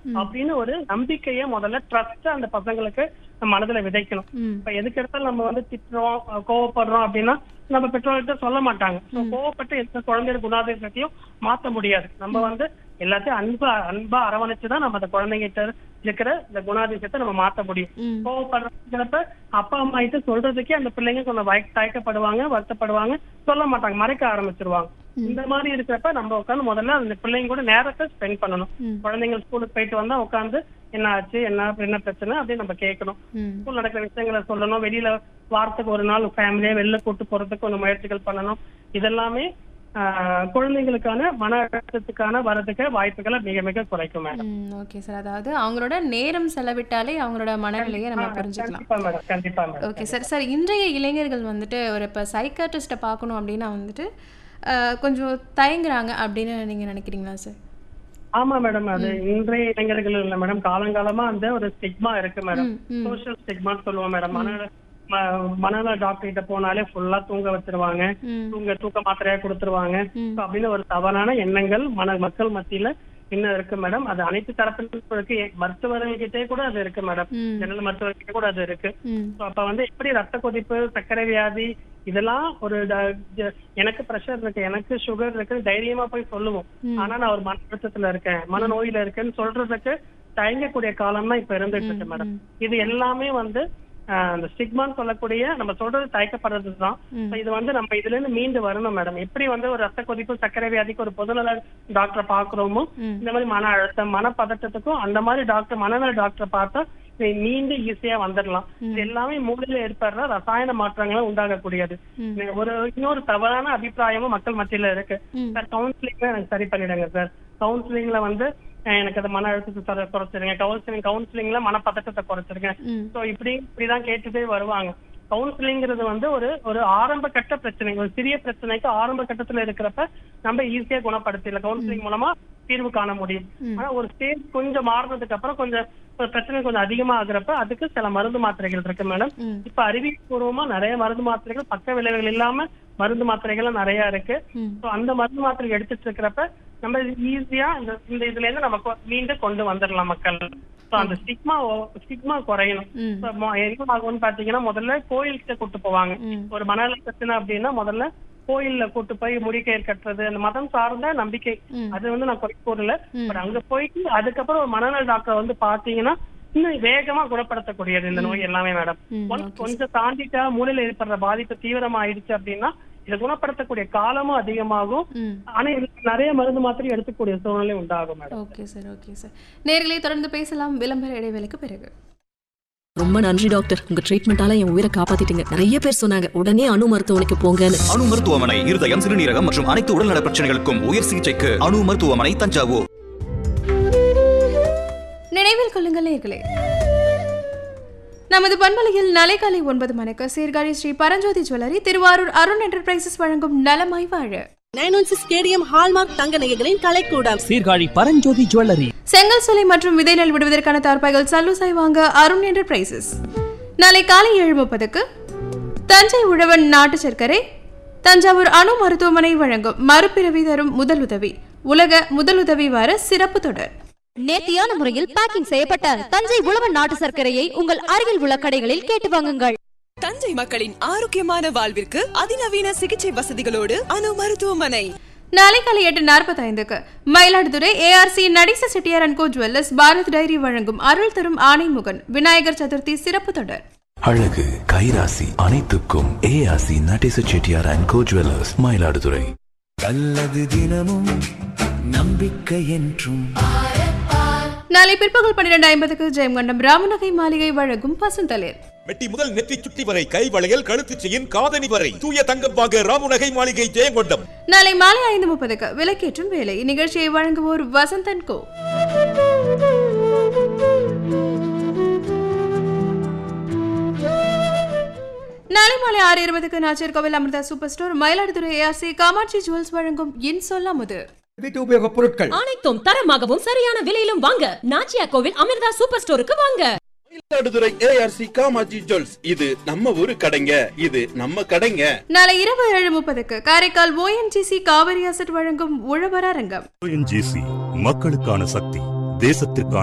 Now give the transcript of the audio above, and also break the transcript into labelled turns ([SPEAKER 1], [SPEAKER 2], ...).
[SPEAKER 1] அப்படின்னு ஒரு நம்பிக்கையை முதல்ல ட்ரஸ்ட் அந்த பசங்களுக்கு நம்ம மனதுல விதைக்கணும்
[SPEAKER 2] ம்
[SPEAKER 1] இப்ப எதுக்கு எடுத்தாலும் நம்ம வந்து திட்டுறோம் அஹ் கோவப்படுறோம் அப்படின்னா நம்ம பெற்றோர்கிட்ட சொல்ல மாட்டாங்க So, கோவப்பட்டு எந்த குழந்தையோட குணாதிசயத்தையும் மாத்த முடியாது நம்ம வந்து எல்லாத்தையும் அன்பா அன்பா அரவணைச்சுதான் நம்ம அந்த குழந்தைகிட்ட இருக்கிற இந்த குணாதிசயத்தை நம்ம மாத்த முடியும்
[SPEAKER 2] ம்
[SPEAKER 1] கோவப்படுறப்ப அப்பா அம்மா கிட்ட சொல்றதுக்கே அந்த பிள்ளைங்க கொஞ்சம் வய- தயக்கப்படுவாங்க வருத்தப்படுவாங்க சொல்ல மாட்டாங்க மறைக்க ஆரம்பிச்சிருவாங்க இந்த மாதிரி இருக்கிறப்ப நம்ம உட்காந்து முதல்ல அந்த பிள்ளைங்க கூட நேரத்தை ஸ்பெண்ட் பண்ணணும்
[SPEAKER 2] ம்.
[SPEAKER 1] குழந்தைங்க ஸ்கூலுக்கு போயிட்டு வந்தா உட்காந்து என்ன ஆச்சு என்ன என்ன பிரச்சனை அப்படின்னு நம்ம கேட்கணும்
[SPEAKER 2] ம்
[SPEAKER 1] ஸ்கூல் நடக்கிற விஷயங்களை சொல்லணும் வெளியில வாரத்துக்கு ஒரு நாள் ஃபேமிலியா வெளில கூட்டு போறதுக்கு கொஞ்சம் முயற்சிகள் பண்ணணும் இதெல்லாமே ஆஹ், குழந்தைங்களுக்கான மன அழுத்தத்துக்கான வரதுக்கு வாய்ப்புகளை மிக மிக குறைக்கும் மேடம்
[SPEAKER 2] ம் ஓகே சார் அதாவது அவங்களோட நேரம் செலவிட்டாலே அவங்களோட மனநிலையை நம்ம புரிஞ்சுக்கலாம்
[SPEAKER 1] கண்டிப்பா மேடம் கண்டிப்பா மேடம்
[SPEAKER 2] ஓகே சார் சார் இன்றைய இளைஞர்கள் வந்துட்டு ஒரு இப்போ சைக்காட்ரிஸ்ட்டை பார்க்கணும் அப்படின்னா வந்துட்டு அஹ், கொஞ்சம் தயங்குறாங்க அப்படின்னு நீங்கள் நினைக்கிறீங்களா சார்
[SPEAKER 1] ஆமா மேடம் அது இன்றைய இளைஞர்கள் இல்ல மேடம் காலங்காலமா அந்த ஒரு ஸ்டிக்மா இருக்கு மேடம்
[SPEAKER 2] ம் ம்
[SPEAKER 1] சோஷியல் ஸ்டிக்மான்னு சொல்லுவோம் மேடம் மன ம- மனநல டாக்டர் கிட்ட போனாலே ஃபுல்லா தூங்க வச்சிருவாங்க
[SPEAKER 2] ம்
[SPEAKER 1] தூங்க தூக்க மாத்திரையா கொடுத்துருவாங்க
[SPEAKER 2] ம்
[SPEAKER 1] So, அப்படின்னு ஒரு தவறான எண்ணங்கள் மன மக்கள் மத்தியில இன்னும் இருக்கு மேடம் அது அனைத்து தரப்பினருக்கும் இருக்கு மருத்துவர்கள்கிட்டே கூட அது இருக்கு மேடம்
[SPEAKER 2] ம்
[SPEAKER 1] ஜெனரல் மருத்துவர்கிட்ட கூட அது இருக்கு
[SPEAKER 2] ம்
[SPEAKER 1] So, அப்ப வந்து எப்படி ரத்த கொதிப்பு சர்க்கரை வியாதி இதெல்லாம் ஒரு ட- ஜ- எனக்கு பிரஷர் இருக்கு எனக்கு சுகர் இருக்கு தைரியமா போய் சொல்லுவோம்
[SPEAKER 2] ம்.
[SPEAKER 1] ஆனா நான் ஒரு மன அழுத்தத்துல இருக்கேன் மனநோயில இருக்கேன்னு சொல்றதுக்கு தயங்கக்கூடிய காலம் தான் இப்ப இருந்துட்டு இருக்கு மேடம்
[SPEAKER 2] ம்.
[SPEAKER 1] இது எல்லாமே வந்து ஆஹ், அந்த ஸ்டிக்மான்னு சொல்லக்கூடிய நம்ம சொல்றது தயக்கப்படுறது தான்
[SPEAKER 2] ம்.
[SPEAKER 1] இது வந்து நம்ம இதுல இருந்து மீண்டு வரணும் மேடம் எப்படி வந்து ஒரு ரத்த கொதிப்பு சர்க்கரை வியாதிக்கு ஒரு பொதுநல டாக்டரை பாக்குறோமோ
[SPEAKER 2] ம்.
[SPEAKER 1] இந்த மாதிரி மன அழுத்தம் மன பதட்டத்துக்கும் அந்த மாதிரி டாக்டர் மனநல டாக்டரை பார்த்தா இது மீண்டு ஈஸியா வந்துடலாம் இது எல்லாமே மூளையில ஏற்படுற ரசாயன மாற்றங்களும் உண்டாகக்கூடியது
[SPEAKER 2] ம்.
[SPEAKER 1] ஒரு இன்னொரு தவறான அபிப்பிராயமும் மக்கள் மத்தியில இருக்கு
[SPEAKER 2] ம்.
[SPEAKER 1] சார் கவுன்சிலிங்ல எனக்கு சரி பண்ணிடுங்க சார் கவுன்சிலிங்ல வந்து அஹ், எனக்கு அது மன அழுத்தத்தை குறை- குறைச்சிருங்க கவுன்சிலிங் கவுன்சிலிங்ல மன பதட்டத்தை குறைச்சிருங்க
[SPEAKER 2] ம்
[SPEAKER 1] சோ இப்படி இப்படிதான் கேட்டுட்டே வருவாங்க கவுன்சிலிங்கிறது வந்து ஒரு ஒரு ஆரம்ப கட்ட பிரச்சனை ஒரு சிறிய பிரச்சனைக்கு ஆரம்ப கட்டத்துல இருக்கிறப்ப நம்ம ஈஸியா குணப்படுத்திடலாம் கவுன்சிலிங் மூலமா தீர்வு காண முடியும்
[SPEAKER 2] ம்.
[SPEAKER 1] ஆனா ஒரு ஸ்டேஜ் கொஞ்சம் மாறினதுக்கு அப்புறம் கொஞ்சம் ஒரு பிரச்சனை கொஞ்சம் அதிகமா ஆகுறப்ப அதுக்கு சில மருந்து மாத்திரைகள் இருக்கு மேடம்
[SPEAKER 2] ம்
[SPEAKER 1] இப்ப அறிவியல்பூர்வமா நிறைய மருந்து மாத்திரைகள் பக்க விளைவுகள் இல்லாம மருந்து மாத்திரைகள் நிறைய இருக்கு
[SPEAKER 2] ம்
[SPEAKER 1] சோ அந்த மருந்து மாத்திரை எடுத்துட்டு இருக்கிறப்ப நம்ம ஈஸியா இந்த இந்த இதுல இருந்து நம்ம கொ- மீண்டு கொண்டு வந்துடலாம் மக்கள் சோ அந்த ஸ்டிக்மா ஸ்டிக்மா குறையணும்
[SPEAKER 2] ம்
[SPEAKER 1] இப்ப மொ- என்ன ஆகும்னு பாத்தீங்கன்னா முதல்ல கோயிலுக்கு கூட்டு போவாங்க
[SPEAKER 2] ம்
[SPEAKER 1] ஒரு மனநல பிரச்சனை அப்படின்னா முதல்ல கோயில்ல கூட்டு போய் முடிக்கயிறு கட்டுறது அந்த மதம் சார்ந்த நம்பிக்கை
[SPEAKER 2] ம்.
[SPEAKER 1] அது வந்து நான் குறை கூறல
[SPEAKER 2] ம்.
[SPEAKER 1] பட் அங்க போயிட்டு அதுக்கப்புறம் ஒரு மனநல டாக்டர் வந்து பாத்தீங்கன்னா இன்னும் வேகமா குணப்படுத்தக்கூடியது இந்த நோய் எல்லாமே மேடம்
[SPEAKER 2] ம்
[SPEAKER 1] ஒன்ஸ்
[SPEAKER 2] ஓகே
[SPEAKER 1] கொஞ்சம் தாண்டிட்டா மூளையில ஏற்படுற பாதிப்பு தீவிரமா ஆயிடுச்சு அப்படின்னா இதை குணப்படுத்தக்கூடிய காலமும் அதிகமாகும்
[SPEAKER 2] ம்
[SPEAKER 1] ஆனா இதுக்கு நிறைய மருந்து மாத்திரை எடுத்துக்கூடிய சூழ்நிலை உண்டாகும் madam
[SPEAKER 2] okay sir okay sir நேர்களை தொடர்ந்து பேசலாம் விளம்பர இடைவேளைக்கு பிறகு
[SPEAKER 3] ரொம்ப நன்றி டாக்டர் உங்க ட்ரீட்மெண்டால என் உயிரை காப்பாத்திட்டீங்க நிறைய பேர் சொன்னாங்க உடனே அணு மருத்துவமனைக்கு போங்கன்னு
[SPEAKER 4] அணு மருத்துவமனை இருதயம் சிறுநீரகம் மற்றும் அனைத்து உடல்நல பிரச்சனைகளுக்கும் உயர் சிகிச்சைக்கு அணு மருத்துவமனை தஞ்சாவூர்
[SPEAKER 2] நினைவில் கொள்ளுங்கள் நேர்களே நமது பண்பலையில் நலைக்காலை ஒன்பது மணிக்கு சீர்காழி ஸ்ரீ பரஞ்சோதி ஜுவல்லரி திருவாரூர் அருண் என்டர்பிரைசஸ் வழங்கும் நலமாய் வாழ
[SPEAKER 5] nine one six stadium hallmark தங்க நகைகளின் கலைக்கூடம்
[SPEAKER 6] சீர்காழி பரஞ்சோதி ஜுவல்லரி
[SPEAKER 2] செங்கல் சூளை மற்றும் விதை நெல் விடுவதற்கான தார்பாய்கள் சல்லுசாய் வாங்க அருண் என்டர்பிரைசஸ் நாளை காலை ஏழு முப்பதுக்கு தஞ்சை உழவன் நாட்டு சர்க்கரை தஞ்சாவூர் அணு மருத்துவமனை வழங்கும் மறுபிறவி தரும் முதலுதவி உலக முதலுதவி வார சிறப்பு தொடர்
[SPEAKER 7] நேர்த்தியான முறையில் பேக்கிங் செய்யப்பட்ட தஞ்சை உழவன் நாட்டு சர்க்கரையை உங்கள் அருகில் உள்ள கடைகளில் கேட்டு வாங்குங்கள்
[SPEAKER 8] தஞ்சை மக்களின் ஆரோக்கியமான வாழ்விற்கு அதிநவீன சிகிச்சை வசதிகளோடு அணு மருத்துவமனை
[SPEAKER 2] நாளை காலை எட்டு நாற்பத்தைந்துக்கு Mayiladuthurai ARC Nadesa Chettiar and co jewellers Bharat dairy வழங்கும் அருள் தரும் ஆணைமுகன் விநாயகர் சதுர்த்தி சிறப்பு தொடர்
[SPEAKER 9] அழகு கைராசி அனைத்துக்கும் ARC Nadesa Chettiar and co jewellers Mayiladuthurai
[SPEAKER 10] நல்லது தினமும் நம்பிக்கை என்றும்
[SPEAKER 2] நாளை பிற்பகல் பன்னிரண்டு ஐம்பதுக்கு ஜெயங்கொண்டம் ராமநகை மாளிகை வழங்கும் பசுந்தளிர்
[SPEAKER 11] மெட்டி முதல் நெற்றி சுட்டி வரை கை வளையல் கழுத்துச் செயின் காதணி வரை தூய தங்கம் வாங்க ராமுநகை மாளிகை ஜெயங்கொண்டம்
[SPEAKER 2] நாளை மாலை ஐந்து முப்பதுக்கு விலக்கேற்றும் வேலை இந்நிகழ்ச்சியை வழங்குவோர் வசந்தன் கோ நாளை மாலை ஆறு இருபதுக்கு Nachiar Koil Amirtha super store Mayiladuthurai ARC Kamatchi jewels வழங்கும் இன் சொல்லாமது
[SPEAKER 6] வீட்டு உபயோக பொருட்கள்
[SPEAKER 5] அனைத்தும் தரமாகவும் சரியான விலையிலும் வாங்க நாச்சியா கோவில் அமிர்தா சூப்பர் ஸ்டோருக்கு வாங்க
[SPEAKER 12] மயிலாடுதுறை ஏஆர்சி காமாஜி ஜுவல்ஸ் இது நம்ம ஊரு கடைங்க இது நம்ம கடைங்க
[SPEAKER 2] நாளை இரவு ஏழு முப்பதுக்கு காரைக்கால் ஓஎன்ஜிசி காவிரி அசட் வழங்கும் உழவர் அரங்கம்
[SPEAKER 13] மக்களுக்கான சக்தி தேசத்திற்கான